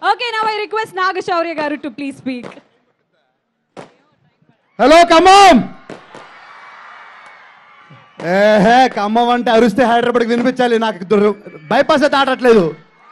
Okay, now I request Nagashaurya garu to please speak. Hello Khammam ఏహే ఖమ్మం అంటే అరిస్తే హైదరాబాద్కి వినిపించాలి నాకు దొర- బైపాస్ అయితే ఆడట్లేదు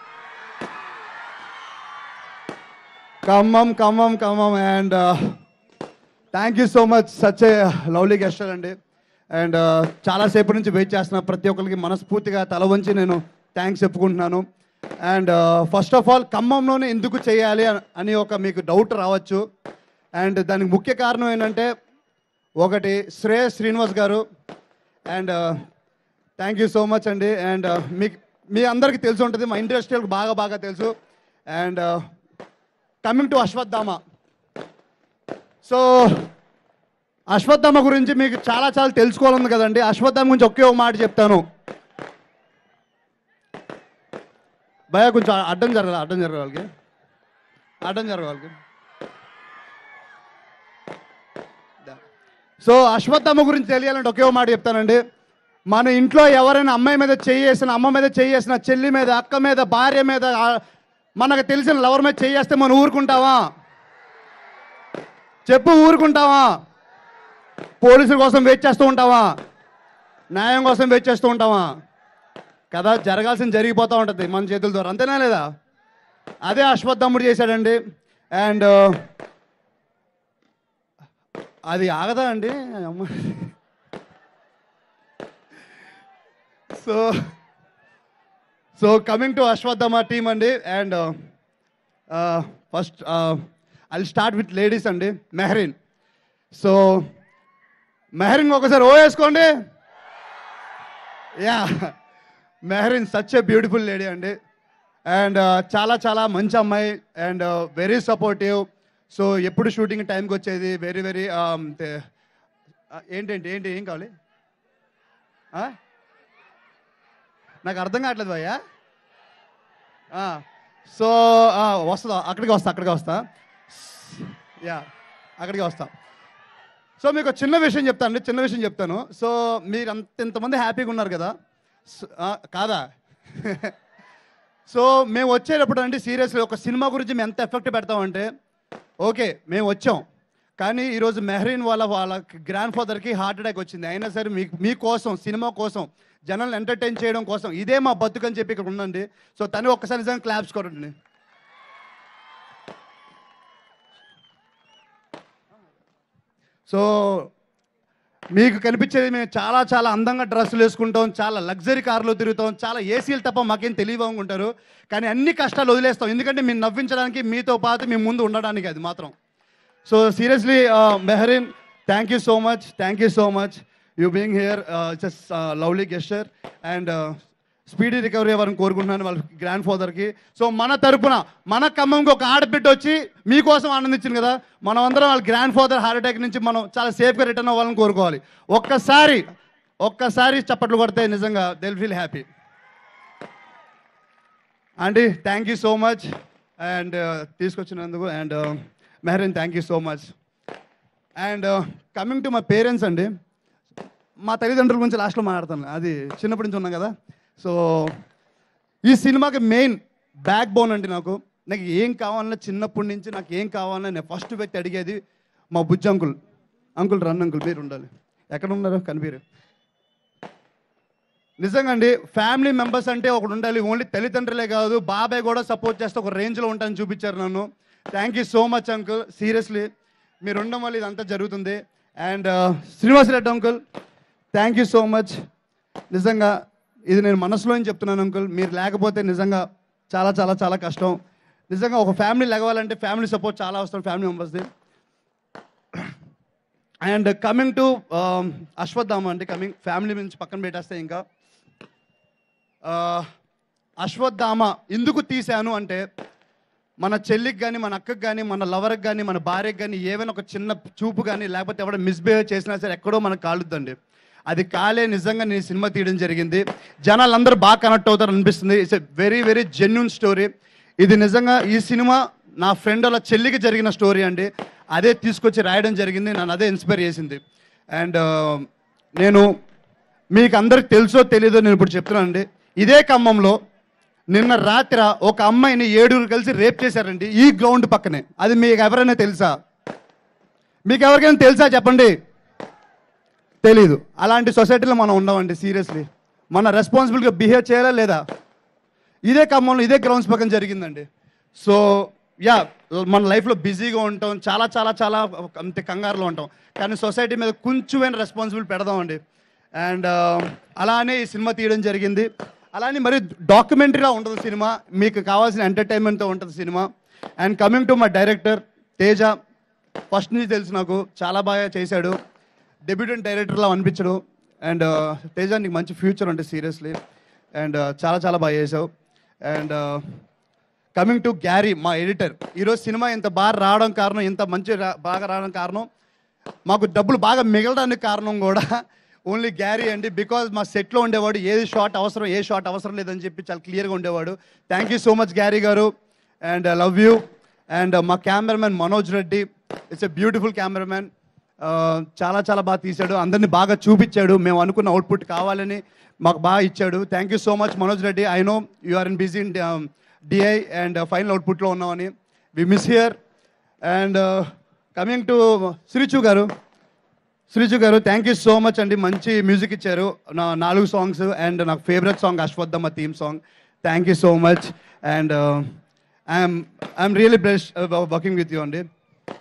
Khammam Khammam Khammam and thank you so much such a lovely guest అండి అండ్ చాలాసేపు నుంచి వెయిట్ చేస్తున్న ప్రతి ఒక్కరికి మనస్ఫూర్తిగా తల వంచి నేను థ్యాంక్స్ చెప్పుకుంటున్నాను అండ్ ఫస్ట్ ఆఫ్ ఆల్ ఖమ్మంలోనే ఎందుకు చేయాలి అని- అని ఒక మీకు డౌట్ రావచ్చు అండ్ దానికి ముఖ్య కారణం ఏంటంటే ఒకటి శ్రేయస్ శ్రీనివాస్ గారు and thank you so much అండి అండ్ మీకు మీ అందరికీ తెలిసి ఉంటుంది మా ఇండస్ట్రియల్కి బాగా బాగా తెలుసు and coming to Aswathama so Aswathama గురించి మీకు చాలా చాలా తెలుసుకోవాలంది కదండి అశ్వత్థామ గురించి ఒకే ఒక మాట చెప్తాను భయ కొంచెం అడ్డం జరగాలి అడ్డం జరగాలి వాళ్ళకి అడ్డం జరగాలి వాళ్ళకి సో అశ్వత్థామ గురించి తెలియాలంటే ఒకే ఒక మాట చెప్తానండి మన ఇంట్లో ఎవరైనా అమ్మాయి మీద చేయేసిన అమ్మ మీద చేయేసిన చెల్లి మీద అక్క మీద భార్య మీద ఆ, మనకు తెలిసిన లవర్ మీద చేయేస్తే మనం ఊరుకుంటావా చెప్పు ఊరుకుంటావా పోలీసుల కోసం వెయిట్ చేస్తూ ఉంటావా న్యాయం కోసం వెయిట్ చేస్తూ ఉంటావా కదా జరగాల్సింది జరిగిపోతూ ఉంటుంది మన చేతుల ద్వారా అంతేనా లేదా అదే అశ్వత్థముడు చేశాడండి అండ్ అది ఆగదా అండి అమ్మ so so coming to Aswathama team అండి and first I start with ladies అండి మెహరీన్ సో మెహరీన్ ఒకసారి ఓ వేసుకోండి yeah Mehreen such a beautiful lady అండి అండ్ చాలా చాలా మంచి అమ్మాయి అండ్ వెరీ సపోర్టివ్ సో ఎప్పుడు షూటింగ్ టైంకి వచ్చేది వెరీ వెరీ ఏంటంటే ఏంటి ఏం కావాలి ఆ? నాకు అర్థం కావట్లేదు భయ్యా సో వస్తుందా అక్కడికి వస్తా అక్కడికి వస్తా యా అక్కడికి వస్తా సో మీకు ఒక చిన్న విషయం చెప్తాను అండి చిన్న విషయం చెప్తాను సో మీరు అంత ఇంతమంది హ్యాపీగా ఉన్నారు కదా స- ఆ, కాదా సో మేము వచ్చేటప్పుడు అంటే సీరియస్లీ ఒక సినిమా గురించి మేము ఎంత ఎఫెక్ట్ పెడతామంటే ఓకే మేము వచ్చాం కానీ ఈరోజు మెహరీన్ వాళ్ళ వాళ్ళ గ్రాండ్ ఫాదర్కి హార్ట్ అటాక్ వచ్చింది అయినా సరే మీ మీకోసం సినిమా కోసం జనాలను ఎంటర్టైన్ చేయడం కోసం ఇదే మా బతుకు అని చెప్పి ఇక్కడ ఉండండి సో తను ఒక్కసారి నిజంగా క్లాప్స్ కొరండి సో మీకు కనిపించేది మేము చాలా చాలా అందంగా డ్రెస్సులు వేసుకుంటాం చాలా లగ్జరీ కార్లో తిరుగుతాం చాలా ఏసీలు తప్ప మాకేం తెలియవు అనుకుంటారు కానీ అన్ని కష్టాలు వదిలేస్తాం ఎందుకంటే మేము నవ్వించడానికి మీతో పాటు మేము ముందు ఉండడానికి అది మాత్రం so seriously Mehreen thank you so much thank you so much you being here just lovely gesture and speedy recovery అవ్వాలని కోరుకుంటున్నాను వాళ్ళ గ్రాండ్ ఫాదర్కి సో మన తరపున మన ఖమ్మంకి ఒక ఆడబిడ్డ వచ్చి మీకోసం ఆనందించింది కదా మనం అందరం వాళ్ళ గ్రాండ్ ఫాదర్ హార్ట్ అటాక్ నుంచి మనం చాలా సేఫ్గా రిటర్న్ అవ్వాలని కోరుకోవాలి ఒక్కసారి ఒక్కసారి చప్పట్లు కొడితే నిజంగా దిల్ feel happy aunty thank you so much and తీసుకొచ్చినందుకు and Mehreen thank you so much and coming to my parents అండి మా తల్లిదండ్రుల గురించి లాస్ట్లో మాట్లాడతాను అది చిన్నప్పటి నుంచి ఉన్నాం కదా సో ఈ సినిమాకి మెయిన్ బ్యాక్ బోన్ అండి నాకు నాకు ఏం కావాలన్నా చిన్నప్పటి నుంచి నాకు ఏం కావాలన్నా నేను ఫస్ట్ వ్యక్తి అడిగేది మా Bujji uncle uncle run uncle మీరు ఉండాలి ఎక్కడ ఉన్నారు కనిపిరు నిజంగా అండి ఫ్యామిలీ మెంబర్స్ అంటే ఒకడు ఉండాలి ఓన్లీ తల్లిదండ్రులే కాదు బాబాయ్ కూడా సపోర్ట్ చేస్తే ఒక రేంజ్లో ఉంటానని చూపించారు నన్ను thank you so much uncle seriously మీరు ఉండడం వల్ల ఇదంతా జరుగుతుంది and Srinivas Reddy uncle thank you so much నిజంగా ఇది నేను మనసులో చెప్తున్నాను అంకుల్ మీరు లేకపోతే నిజంగా చాలా చాలా చాలా కష్టం నిజంగా ఒక ఫ్యామిలీ లెగవాలంటే ఫ్యామిలీ సపోర్ట్ చాలా అవసరం ఫ్యామిలీ మెంబర్స్ది అండ్ కమింగ్ టు అశ్వత్థామ అంటే కమింగ్ ఫ్యామిలీ నుంచి పక్కన పెట్టేస్తే ఇంకా ఆ, అశ్వత్థామ ఎందుకు తీశాను అంటే మన చెల్లికి కానీ మన అక్కకి కానీ మన లవర్కి కానీ మన భార్యకి కానీ ఏమైనా ఒక చిన్న చూపు కానీ లేకపోతే ఎవడో మిస్బిహేవ్ చేసినా సరే ఎక్కడో మనకు కాలుద్దండి అది కాలే నిజంగా నేను సినిమా తీయడం జరిగింది జనాలు అందరూ బాగా కనెక్ట్ అవుతారు అనిపిస్తుంది it's a very very genuine story ఇది నిజంగా ఈ సినిమా నా ఫ్రెండ్ వాళ్ళ చెల్లికి జరిగిన స్టోరీ అండి అదే తీసుకొచ్చి రాయడం జరిగింది నన్ను అదే ఇన్స్పైర్ చేసింది అండ్ నేను మీకు అందరికి తెలుసో తెలీదో నేను ఇప్పుడు చెప్తున్నాను అండి ఇదే ఖమ్మంలో నిన్న రాత్రి ఒక అమ్మాయిని ఏడుగురు కలిసి రేప్ చేశారండి ఈ గ్రౌండ్ పక్కనే అది మీకు ఎవరైనా తెలుసా మీకు ఎవరికైనా తెలుసా చెప్పండి తెలీదు అలాంటి సొసైటీలో మనం ఉండమండి సీరియస్లీ మన రెస్పాన్సిబుల్గా బిహేవ్ చేయాలా లేదా ఇదే ఖమ్మంలో ఇదే గ్రౌండ్స్ పక్కన జరిగిందండి సో యా మన లైఫ్లో బిజీగా ఉంటాం చాలా చాలా చాలా అంతే కంగారులో ఉంటాం కానీ సొసైటీ మీద కొంచెమైనా రెస్పాన్సిబుల్ పెడదామండి అండ్ అలానే ఈ సినిమా తీయడం జరిగింది అలానే మరి డాక్యుమెంటరీలా ఉంటుంది సినిమా మీకు కావాల్సిన ఎంటర్టైన్మెంట్తో ఉంటుంది సినిమా and coming to my director Teja first నుంచి తెలుసు నాకు చాలా బాగా చేశాడు డెబ్యూటెంట్ డైరెక్టర్లా అనిపించడు అండ్ తేజ నీకు మంచి ఫ్యూచర్ ఉంటుంది సీరియస్లీ అండ్ చాలా చాలా బాగా చేసావు అండ్ కమింగ్ టు గ్యారీ మా ఎడిటర్ ఈరోజు సినిమా ఇంత బాగా రావడం కారణం ఇంత మంచి రా- బాగా రావడం కారణం మాకు డబ్బులు బాగా మిగలడానికి కారణం కూడా ఓన్లీ గ్యారీ అండి బికాజ్ మా సెట్లో ఉండేవాడు ఏది షార్ట్ అవసరం ఏ షార్ట్ అవసరం లేదని చెప్పి చాలా క్లియర్గా ఉండేవాడు thank you so much Garry గారు అండ్ లవ్ యూ అండ్ మా cameraman Manoj Reddy it's a beautiful cameraman చాలా చాలా బాగా తీశాడు అందరినీ బాగా చూపించాడు మేము అనుకున్న అవుట్పుట్ కావాలని మాకు బాగా ఇచ్చాడు thank you so much Manoj Reddy I know you are in busy in DI and final అవుట్పుట్లో ఉన్నామని we miss here and coming to శ్రీచు గారు శ్రీజు గారు థ్యాంక్ యూ సో మచ్ అండి మంచి మ్యూజిక్ ఇచ్చారు నా నాలుగు సాంగ్స్ అండ్ నాకు favourite song Aswathama theme song thank you so much and I'm I'm really best working with you అండి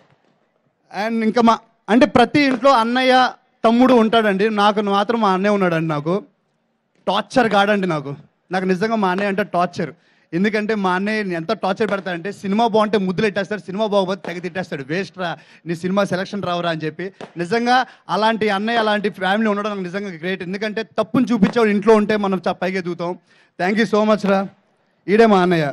అండ్ ఇంకా మా అంటే ప్రతి ఇంట్లో అన్నయ్య తమ్ముడు ఉంటాడండి నాకు మాత్రం మా అన్నయ్య ఉన్నాడండి నాకు టార్చర్ కాడండి నాకు నాకు నిజంగా మా అన్నయ్య అంటే టార్చర్ ఎందుకంటే మా అన్నయ్య ఎంత టార్చర్ పెడతాడంటే సినిమా బాగుంటే ముద్దులు ఎట్టేస్తాడు సినిమా బాగోపోతే తెగ తిట్టేస్తాడు వేస్ట్ రా నీ సినిమా సెలక్షన్ రావురా అని చెప్పి నిజంగా అలాంటి అన్నయ్య అలాంటి ఫ్యామిలీ ఉండడం నాకు నిజంగా గ్రేట్ ఎందుకంటే తప్పుని చూపించేవాడు ఇంట్లో ఉంటే మనం చ- పైకి ఎదుగుతాం థ్యాంక్ యూ సో మచ్ రా ఈడే మా అన్నయ్య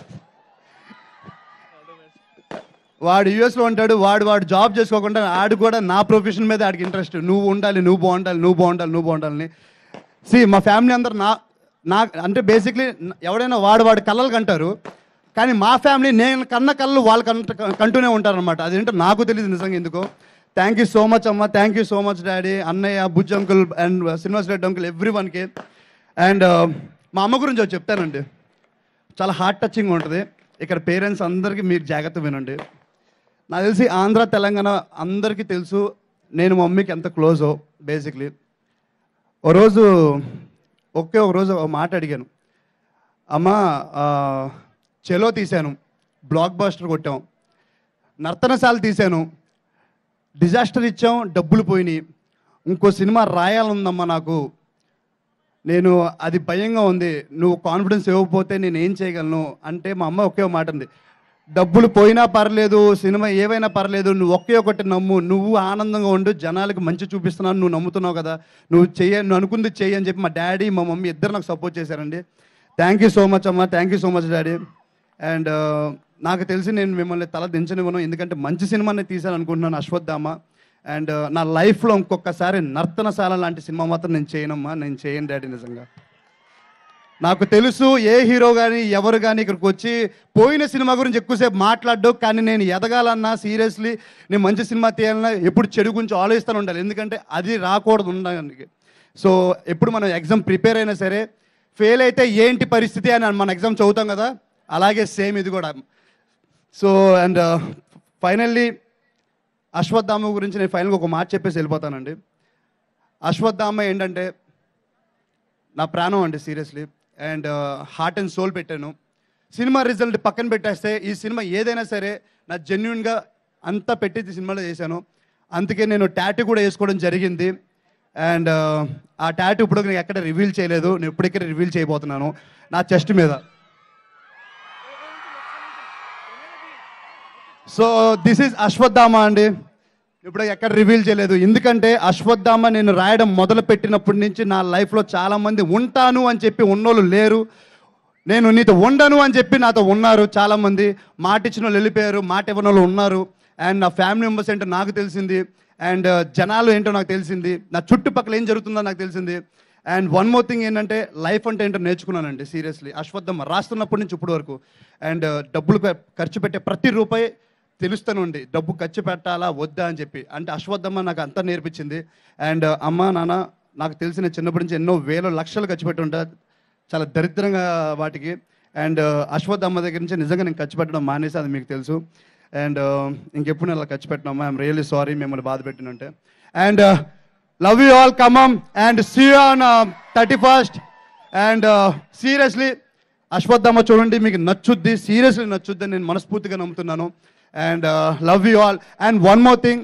వాడు యూఎస్లో ఉంటాడు వాడు వాడు జాబ్ చేసుకోకుండా ఆడు కూడా నా ప్రొఫెషన్ మీద ఆడికి ఇంట్రెస్ట్ నువ్వు ఉండాలి నువ్వు బాగుండాలి నువ్వు బాగుండాలి నువ్వు బాగుండాలని సి మా ఫ్యామిలీ అందరు నా నా అంటే బేసిక్లీ ఎవడైనా వాడు వాడు కళ్ళలు కంటారు కానీ మా ఫ్యామిలీ నేను కన్న కళ్ళు వాళ్ళు కంట కంటూనే ఉంటారనమాట అదేంటో నాకు తెలియదు నిజంగా ఎందుకో థ్యాంక్ యూ సో మచ్ అమ్మ thank you so much daddy అన్నయ్య Bujji uncle and Srinivas Reddy uncle every వన్కి అండ్ మా అమ్మ గురించి ఒకటి చెప్తానండి చాలా హార్ట్ టచింగ్ ఉంటుంది ఇక్కడ పేరెంట్స్ అందరికీ మీరు జాగ్రత్త వినండి నాకు తెలిసి ఆంధ్ర తెలంగాణ అందరికీ తెలుసు నేను మా మమ్మీకి ఎంత క్లోజో బేసిక్లీ ఓ రోజు ఒకే ఒక రోజు ఒక మాట అడిగాను అమ్మ ఆ, చెలో తీశాను బ్లాక్ బాస్టర్ కొట్టాం నర్తనశాల తీశాను డిజాస్టర్ ఇచ్చాం డబ్బులు పోయినాయి ఇంకో సినిమా రాయాలనుందమ్మా నాకు నేను అది భయంగా ఉంది నువ్వు కాన్ఫిడెన్స్ ఇవ్వకపోతే నేను ఏం చేయగలను అంటే మా అమ్మ ఒకే ఒక మాట ఉంది డబ్బులు పోయినా పర్లేదు సినిమా ఏవైనా పర్లేదు నువ్వు ఒకే ఒకటి నమ్ము నువ్వు ఆనందంగా ఉండు జనాలకు మంచి చూపిస్తున్నాను నువ్వు నమ్ముతున్నావు కదా నువ్వు చెయ్య నువ్వు అనుకుంది చెయ్యి అని చెప్పి మా డాడీ మా మమ్మీ ఇద్దరు నాకు సపోర్ట్ చేశారండి థ్యాంక్ యూ సో మచ్ అమ్మ thank you so much daddy and నాకు తెలిసి నేను మిమ్మల్ని తల దించనివ్వను ఎందుకంటే మంచి సినిమాని తీశాను అనుకుంటున్నాను అశ్వత్థామ అండ్ నా లైఫ్లో ఇంకొకసారి నర్తనశాల లాంటి సినిమా మాత్రం నేను చేయనమ్మా నేను చేయను డాడీ నిజంగా నాకు తెలుసు ఏ హీరో కానీ ఎవరు కానీ ఇక్కడికి వచ్చి పోయిన సినిమా గురించి ఎక్కువసేపు మాట్లాడ్డు కానీ నేను ఎదగాలన్నా సీరియస్లీ నేను మంచి సినిమా తీయాలన్నా ఎప్పుడు చెడు గురించి ఆలోచిస్తూనే ఉండాలి ఎందుకంటే అది రాకూడదు ఉండడానికి సో ఎప్పుడు మనం ఎగ్జామ్ ప్రిపేర్ అయినా సరే ఫెయిల్ అయితే ఏంటి పరిస్థితి అని మన ఎగ్జామ్ చదువుతాం కదా అలాగే సేమ్ ఇది కూడా సో అండ్ ఫైనల్లీ అశ్వత్థామ గురించి నేను ఫైనల్గా ఒక మాట చెప్పేసి వెళ్ళిపోతానండి అశ్వత్థామ ఏంటంటే నా ప్రాణం అండి seriously and heart and soul పెట్టాను సినిమా రిజల్ట్ పక్కన పెట్టేస్తే ఈ సినిమా ఏదైనా సరే నా జెన్యున్గా అంతా పెట్టి ఈ సినిమాలో చేశాను అందుకే నేను టాటూ కూడా వేసుకోవడం జరిగింది అండ్ ఆ టాటూ ఇప్పుడు నేను ఎక్కడ రివీల్ చేయలేదు నేను ఇప్పటికే రివీల్ చేయబోతున్నాను నా చెస్ట్ మీద సో దిస్ ఈజ్ అశ్వత్థామ అండి ఇప్పుడు ఎక్కడ రివీల్ చేయలేదు ఎందుకంటే అశ్వత్థామ నేను రాయడం మొదలు పెట్టినప్పటి నుంచి నా లైఫ్లో చాలా మంది ఉంటాను అని చెప్పి ఉన్నోళ్ళు లేరు నేను నీతో ఉండను అని చెప్పి నాతో ఉన్నారు చాలా మంది మాట ఇచ్చిన వాళ్ళు వెళ్ళిపోయారు మాట ఇవ్వని వాళ్ళు ఉన్నారు అండ్ నా ఫ్యామిలీ మెంబర్స్ ఏంటో నాకు తెలిసింది అండ్ జనాలు ఏంటో నాకు తెలిసింది నా చుట్టుపక్కల ఏం జరుగుతుందో నాకు తెలిసింది అండ్ వన్ మోర్ థింగ్ ఏంటంటే లైఫ్ అంటే ఏంటో నేర్చుకున్నానండి సీరియస్లీ అశ్వత్థమ్మ రాస్తున్నప్పటి నుంచి ఇప్పటి వరకు అండ్ డబ్బులు ఖ- ఖర్చు పెట్టే ప్రతి రూపాయి తెలుస్తానుండి డబ్బు ఖర్చు పెట్టాలా వద్దా అని చెప్పి అంటే అశ్వత్థమ్మ నాకు అంతా నేర్పించింది అండ్ అమ్మ నాన్న నాకు తెలిసిన చిన్నప్పటి నుంచి ఎన్నో వేల లక్షలు ఖర్చు పెట్టి ఉంటా చాలా దరిద్రంగా వాటికి అండ్ అశ్వత్ అమ్మ దగ్గర నుంచి నిజంగా నేను ఖర్చు పెట్టడం మానేసి అది మీకు తెలుసు అండ్ ఇంకెప్పుడు నేను అలా ఖర్చు పెట్టినమ్మా ఐఎమ్ రియల్లీ సారీ మిమ్మల్ని బాధ పెట్టినంటే and love you all come on and see on thirty first and seriously Aswathama చూడండి మీకు నచ్చుద్ది సీరియస్లీ నచ్చుద్ది అని నేను మనస్ఫూర్తిగా నమ్ముతున్నాను and love you all and one more thing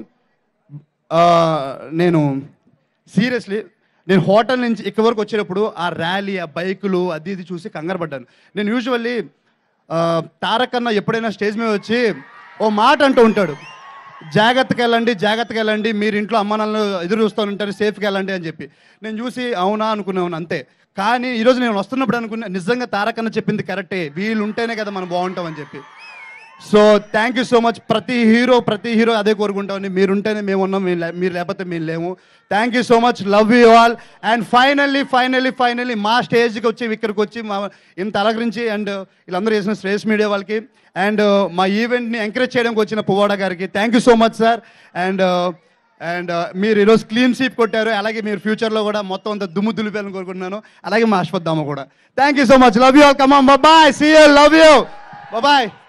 నేను సీరియస్లీ నేను హోటల్ నుంచి ఇక్కడ వరకు వచ్చేటప్పుడు ఆ ర్యాలీ ఆ బైకులు అది ఇది చూసి కంగారు పడ్డాను నేను యూజువల్లీ తారక్ అన్న ఎప్పుడైనా స్టేజ్ మీద వచ్చి ఓ మాట అంటూ ఉంటాడు జాగ్రత్తగా వెళ్ళండి జాగ్రత్తగా వెళ్ళండి మీరు ఇంట్లో అమ్మ నాన్నలు ఎదురు చూస్తూ ఉంటారు సేఫ్గా వెళ్ళండి అని చెప్పి నేను చూసి అవునా అనుకున్నాను అంతే కానీ ఈరోజు నేను వస్తున్నప్పుడు అనుకున్నా నిజంగా తారక్ అన్న చెప్పింది కరెక్టే వీళ్ళు ఉంటేనే కదా మనం బాగుంటాం అని చెప్పి so thank you so much ప్రతి హీరో ప్రతి హీరో అదే కోరుకుంటామని మీరు ఉంటేనే మేము ఉన్నాం మీరు లే- మీరు లేకపోతే మేము లేము thank you so much love you all and finally finally finally మా స్టేజ్కి వచ్చి ఇక్కడికి వచ్చి మా ఇంత అలగరించి అండ్ వీళ్ళందరూ చేసిన శ్రేష్ మీడియా వాళ్ళకి అండ్ మా ఈవెంట్ని ఎంకరేజ్ చేయడానికి వచ్చిన పువ్వాడ గారికి thank you so much sir and and మీరు ఈరోజు క్లీన్ సీప్ కొట్టారు అలాగే మీరు ఫ్యూచర్లో కూడా మొత్తం అంత దుమ్ము దులిపేయాలని కోరుకుంటున్నాను అలాగే మా అశ్వత్థామ కూడా thank you so much love you all come on bye see you love you bye